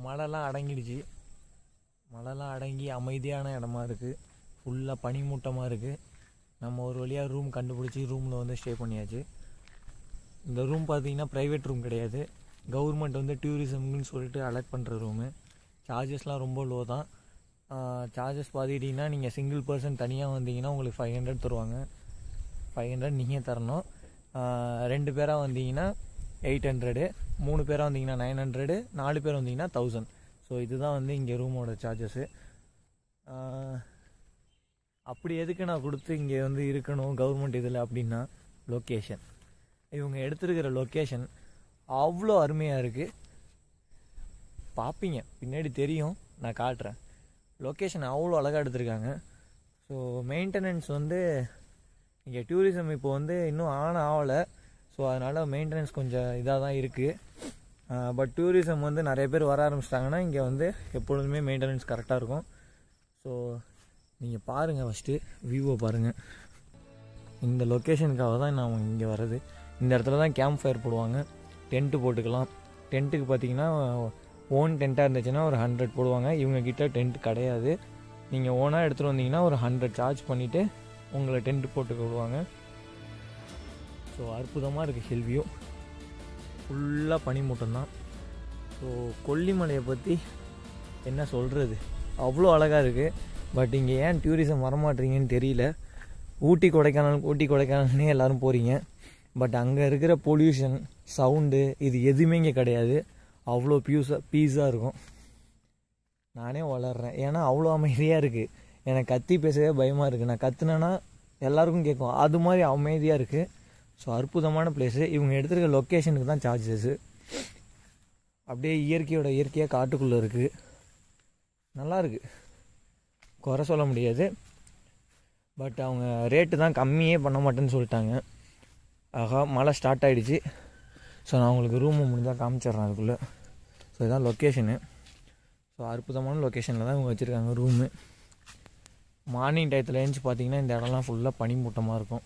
மழைலாம் அடங்கிடுச்சு மழைலாம் அடங்கி அமைதியான இடமா இருக்குது ஃபுல்லாக பனிமூட்டமாக இருக்குது நம்ம ஒரு வழியாக ரூம் கண்டுபிடிச்சி ரூமில் வந்து ஸ்டே பண்ணியாச்சு இந்த ரூம் பார்த்தீங்கன்னா ப்ரைவேட் ரூம் கிடையாது கவர்மெண்ட் வந்து டூரிசம்னு சொல்லிட்டு அலர்ட் பண்ணுற ரூமு சார்ஜஸ்லாம் ரொம்ப லோ தான் சார்ஜஸ் பார்த்துக்கிட்டிங்கன்னா நீங்கள் சிங்கிள் பர்சன் தனியாக வந்தீங்கன்னா உங்களுக்கு ஃபைவ் ஹண்ட்ரட் தருவாங்க ஃபைவ் ஹண்ட்ரட் நீங்கள் தரணும் ஆஹ் ரெண்டு பேராக வந்தீங்கன்னா எயிட் ஹண்ட்ரடு மூணு பேராக வந்தீங்கன்னா நைன் ஹண்ட்ரடு நாலு பேர் வந்தீங்கன்னா தௌசண்ட் ஸோ இதுதான் வந்து இங்கே ரூமோட சார்ஜஸ்ஸு அப்படி எதுக்கு நான் கொடுத்து இங்கே வந்து இருக்கணும் கவர்மெண்ட் இதில் அப்படின்னா லொக்கேஷன் இவங்க எடுத்திருக்கிற லொக்கேஷன் அவ்வளோ அருமையாக இருக்குது பார்ப்பீங்க பின்னாடி தெரியும் நான் காட்டுறேன் லொக்கேஷன் அவ்வளோ அழகாக எடுத்திருக்காங்க ஸோ மெயின்டெனன்ஸ் வந்து இங்கே டூரிசம் இப்போ வந்து இன்னும் ஆன் ஆகலை ஸோ அதனால் மெயின்டெனன்ஸ் கொஞ்சம் இதாக தான் இருக்குது பட் டூரிசம் வந்து நிறைய பேர் வர ஆரம்பிச்சிட்டாங்கன்னா இங்கே வந்து எப்பொழுதுமே மெயின்டெனன்ஸ் கரெக்டாக இருக்கும் ஸோ நீங்கள் பாருங்கள் ஃபஸ்ட்டு வியூவை பாருங்கள் இந்த லொக்கேஷனுக்காக தான் நான் இங்கே வர்றது இந்த இடத்துல தான் கேம்ப் ஃபயர் போடுவாங்க டென்ட்டு போட்டுக்கலாம் டென்ட்டுக்கு பார்த்தீங்கன்னா ஓன் டென்ட்டாக இருந்துச்சுன்னா ஒரு ஹண்ட்ரட் போடுவாங்க இவங்க கிட்ட டென்ட் கிடையாது நீங்கள் ஓனாக எடுத்துகிட்டு வந்தீங்கன்னா ஒரு ஹண்ட்ரட் சார்ஜ் பண்ணிவிட்டு உங்களை டென்ட் போட்டு விடுவாங்க ஸோ அற்புதமாக இருக்குது ஹில் வியூ ஃபுல்லாக பனிமூட்டம் தான் ஸோ கொல்லிமலையை பற்றி என்ன சொல்கிறது அவ்வளோ அழகாக இருக்குது பட் இங்கே ஏன் டூரிசம் வரமாட்டீங்கன்னு தெரியல ஊட்டி கொடைக்கானல் ஊட்டி கொடைக்கானல்னே எல்லோரும் போகிறீங்க பட் அங்கே இருக்கிற பொல்யூஷன் சவுண்டு இது எதுவுமே இங்கே கிடையாது அவ்வளோ பியூஸாக பீஸாக இருக்கும் நானே வளர்றேன் ஏன்னா அவ்வளோ அமைதியாக இருக்குது எனக்கு கத்தி பேசவே பயமாக இருக்குது நான் கத்துனேன்னா எல்லாருக்கும் கேட்கும் அது மாதிரி அமைதியாக இருக்குது ஸோ அற்புதமான பிளேஸு இவங்க எடுத்துருக்க லொக்கேஷனுக்கு தான் சார்ஜஸ்ஸு அப்படியே இயற்கையோட இயற்கையாக காட்டுக்குள்ளே இருக்குது நல்லா இருக்கு குறை சொல்ல முடியாது பட் அவங்க ரேட்டு தான் கம்மியே பண்ண மாட்டேன்னு சொல்லிட்டாங்க ஆகா மழை ஸ்டார்ட் ஆகிடுச்சு ஸோ நான் உங்களுக்கு ரூமை முடிஞ்சால் காமிச்சிட்றேன் அதுக்குள்ளே ஸோ இதான் லொக்கேஷனு ஸோ அற்புதமான லொக்கேஷனில் தான் இவங்க வச்சுருக்காங்க ரூமு மார்னிங் டயத்தில் எழுந்துச்சு பார்த்தீங்கன்னா இந்த இடம்லாம் ஃபுல்லாக பனிமூட்டமாக இருக்கும்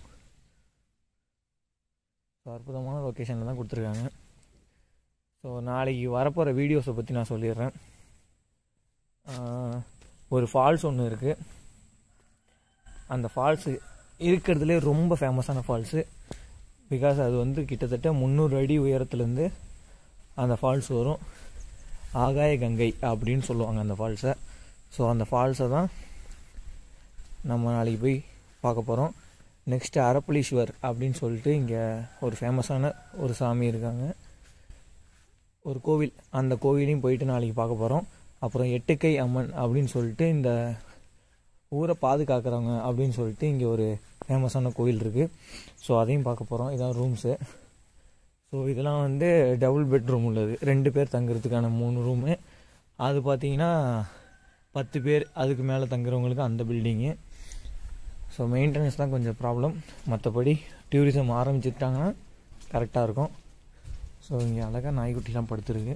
ஸோ அற்புதமான லொக்கேஷனில் தான் கொடுத்துருக்காங்க ஸோ நாளைக்கு வரப்போகிற வீடியோஸை பற்றி நான் சொல்லிடுறேன் ஆஹ், ஒரு ஃபால்ஸ் ஒன்று இருக்குது அந்த ஃபால்ஸு இருக்கிறதுலே ரொம்ப ஃபேமஸான ஃபால்ஸு பிகாஸ் அது வந்து கிட்டத்தட்ட முந்நூறு அடி உயரத்துலேருந்து அந்த ஃபால்ஸ் வரும் ஆகாய கங்கை அப்படின்னு சொல்லுவாங்க அந்த ஃபால்ஸை ஸோ அந்த ஃபால்ஸை தான் நம்ம நாளைக்கு போய் பார்க்க போகிறோம் நெக்ஸ்ட்டு அரப்பளீஸ்வர் அப்படின்னு சொல்லிட்டு இங்கே ஒரு ஃபேமஸான ஒரு சாமி இருக்காங்க ஒரு கோவில் அந்த கோவிலையும் போயிட்டு நாளைக்கு பார்க்க போகிறோம் அப்புறம் எட்டுக்கை அம்மன் அப்படின்னு சொல்லிட்டு இந்த ஊரை பாதுகாக்கிறவங்க அப்படின்னு சொல்லிட்டு இங்கே ஒரு ஃபேமஸான கோவில் இருக்குது ஸோ அதையும் பார்க்க போகிறோம் இதான் ரூம்ஸு ஸோ இதெல்லாம் வந்து டபுள் பெட்ரூம் உள்ளது ரெண்டு பேர் தங்குறதுக்கான மூணு ரூமு அது பார்த்தீங்கன்னா பத்து பேர் அதுக்கு மேலே தங்குறவங்களுக்கு அந்த பில்டிங்கு ஸோ மெயின்டெனன்ஸ் தான் கொஞ்சம் ப்ராப்ளம் மற்றபடி டூரிசம் ஆரம்பிச்சிட்டாங்கன்னா கரெக்டாக இருக்கும் ஸோ இங்கே அழகாக நாய்க்குட்டிலாம் படுத்துருக்கு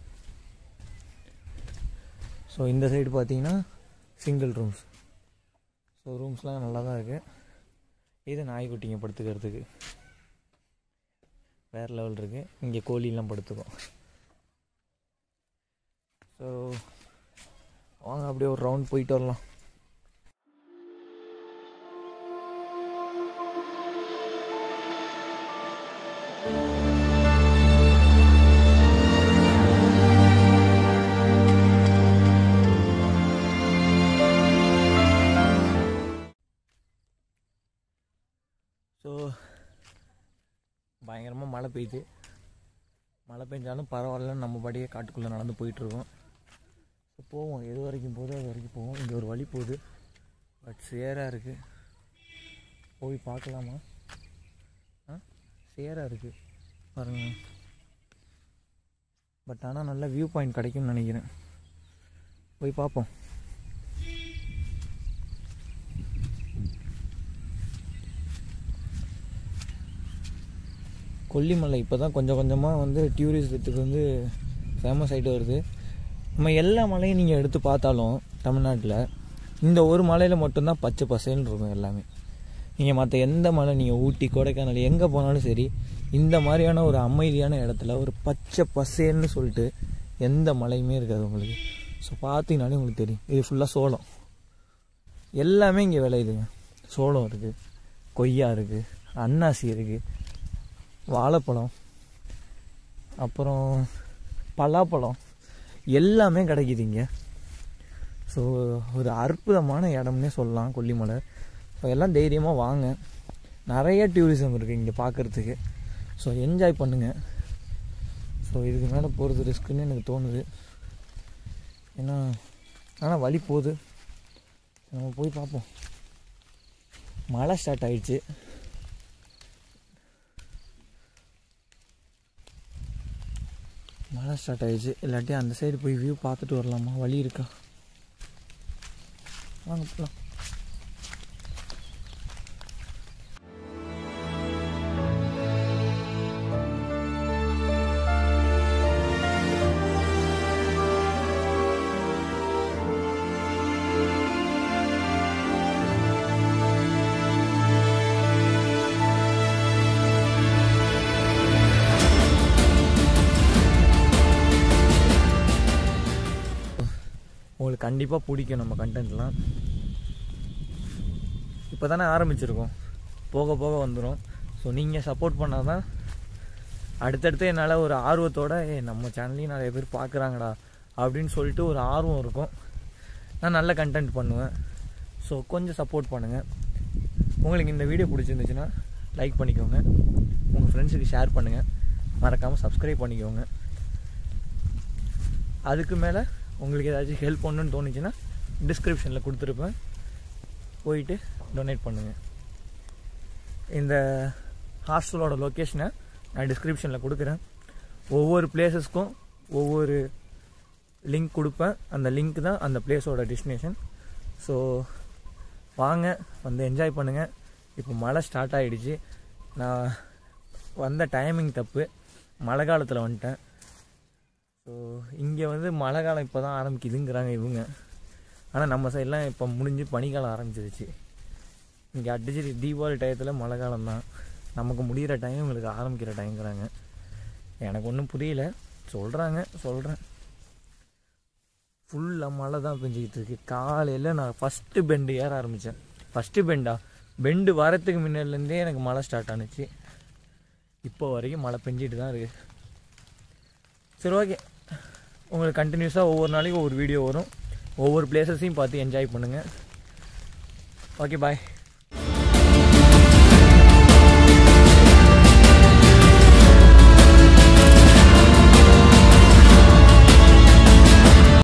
ஸோ இந்த சைடு பார்த்தீங்கன்னா சிங்கிள் ரூம்ஸ் ஸோ ரூம்ஸ்லாம் நல்லா தான் இருக்குது இது நாய்க்குட்டிங்க படுத்துக்கிறதுக்கு வேறு லெவல் இருக்குது இங்கே கோழிலாம் படுத்துக்கும் ஸோ வாங்க அப்படியே ஒரு ரவுண்ட் போயிட்டு வரலாம் ஸோ பயங்கரமாக மழை பெய்யுது மழை பெஞ்சாலும் பரவாயில்ல நம்ம படியே காட்டுக்குள்ளே நடந்து போயிட்டுருக்கோம் ஸோ போவோம் எது வரைக்கும் போதோ அது வரைக்கும் போவோம் இங்கே ஒரு வழி போகுது பட் சேராக இருக்குது போய் பார்க்கலாமா ஆ சேராக இருக்குது பாருங்க பட் ஆனால் நல்ல வியூ பாயிண்ட் கிடைக்கும்னு நினைக்கிறேன் போய் பார்ப்போம் கொல்லிமலை இப்போ தான் கொஞ்சம் கொஞ்சமாக வந்து டூரிசத்துக்கு வந்து ஃபேமஸ் ஆகிட்டு வருது நம்ம எல்லா மலையும் நீங்கள் எடுத்து பார்த்தாலும் தமிழ்நாட்டில் இந்த ஒரு மலையில் மட்டும்தான் பச்சை பசேல்னு இருக்கும் எல்லாமே நீங்கள் மற்ற எந்த மலை நீங்கள் ஊட்டி கொடைக்கானல் எங்கே போனாலும் சரி இந்த மாதிரியான ஒரு அமைதியான இடத்துல ஒரு பச்சை பசேல்னு சொல்லிட்டு எந்த மலையுமே இருக்காது உங்களுக்கு ஸோ பார்த்தீங்கனாலே உங்களுக்கு தெரியும் இது ஃபுல்லாக சோளம் எல்லாமே இங்கே விளையுதுங்க சோளம் இருக்குது கொய்யா இருக்குது அன்னாசி இருக்குது வாழைப்பழம் அப்புறம் பலாப்பழம் எல்லாமே கிடைக்குது இங்கே ஸோ ஒரு அற்புதமான இடம்னே சொல்லலாம் கொல்லிமலை ஸோ எல்லாம் தைரியமாக வாங்க நிறைய டூரிசம் இருக்குது இங்கே பார்க்குறதுக்கு ஸோ என்ஜாய் பண்ணுங்கள் ஸோ இதுக்கு மேலே போகிறது ரிஸ்க்குன்னு எனக்கு தோணுது ஏன்னா ஆனால் வழி போகுது நம்ம போய் பார்ப்போம் மழை ஸ்டார்ட் ஆயிடுச்சு மழை ஸ்டார்ட் ஆயிடுச்சு இல்லாட்டி அந்த சைடு போய் வியூ பார்த்துட்டு வரலாமா வழி இருக்கா வாங்க போகலாம் உங்களுக்கு கண்டிப்பாக பிடிக்கும் நம்ம கண்டென்ட்லாம் இப்போ தானே ஆரம்பிச்சிருக்கோம் போக போக வந்துடும் ஸோ நீங்கள் சப்போர்ட் பண்ணால் தான் அடுத்தடுத்து என்னால் ஒரு ஆர்வத்தோட ஏ நம்ம சேனல்லையும் நிறைய பேர் பார்க்குறாங்கடா அப்படின்னு சொல்லிட்டு ஒரு ஆர்வம் இருக்கும் நான் நல்ல கண்டென்ட் பண்ணுவேன் ஸோ கொஞ்சம் சப்போர்ட் பண்ணுங்கள் உங்களுக்கு இந்த வீடியோ பிடிச்சிருந்துச்சுன்னா லைக் பண்ணிக்கோங்க உங்கள் ஃப்ரெண்ட்ஸுக்கு ஷேர் பண்ணுங்கள் மறக்காமல் சப்ஸ்கிரைப் பண்ணிக்கோங்க அதுக்கு மேலே உங்களுக்கு ஏதாச்சும் ஹெல்ப் பண்ணணும்னு தோணுச்சுன்னா டிஸ்கிரிப்ஷனில் கொடுத்துருப்பேன் போயிட்டு டொனேட் பண்ணுங்கள் இந்த ஹாஸ்டலோட லொக்கேஷனை நான் டிஸ்கிரிப்ஷனில் கொடுக்குறேன் ஒவ்வொரு பிளேசஸ்க்கும் ஒவ்வொரு லிங்க் கொடுப்பேன் அந்த லிங்க் தான் அந்த பிளேஸோட டெஸ்டினேஷன் ஸோ வாங்க வந்து என்ஜாய் பண்ணுங்கள் இப்போ மழை ஸ்டார்ட் ஆகிடுச்சு நான் வந்த டைமிங் தப்பு மழை காலத்தில் வந்துட்டேன் ஸோ இங்கே வந்து மழை காலம் இப்போ தான் ஆரம்பிக்குதுங்கிறாங்க இவங்க ஆனால் நம்ம சைட்லாம் இப்போ முடிஞ்சு பனிக்காலம் ஆரம்பிச்சிருச்சு இங்கே அடிச்சு தீபாவளி டயத்தில் மழை காலம் தான் நமக்கு முடிகிற டைம் இவங்களுக்கு ஆரம்பிக்கிற டைம்ங்கிறாங்க எனக்கு ஒன்றும் புரியல சொல்கிறாங்க சொல்கிறேன் ஃபுல்லாக மழை தான் பெஞ்சிக்கிட்டு இருக்கு காலையில் நான் ஃபஸ்ட்டு பெண்டு ஏற ஆரம்பித்தேன் ஃபஸ்ட்டு பெண்டா பெண்டு வரத்துக்கு முன்னாடிலேருந்தே எனக்கு மழை ஸ்டார்ட் ஆனுச்சு இப்போ வரைக்கும் மழை பெஞ்சிட்டு தான் இருக்குது சரி ஓகே உங்களுக்கு கண்டினியூஸாக ஒவ்வொரு நாளைக்கும் ஒவ்வொரு வீடியோ வரும் ஒவ்வொரு பிளேசஸையும் பார்த்து என்ஜாய் பண்ணுங்கள் ஓகே பாய்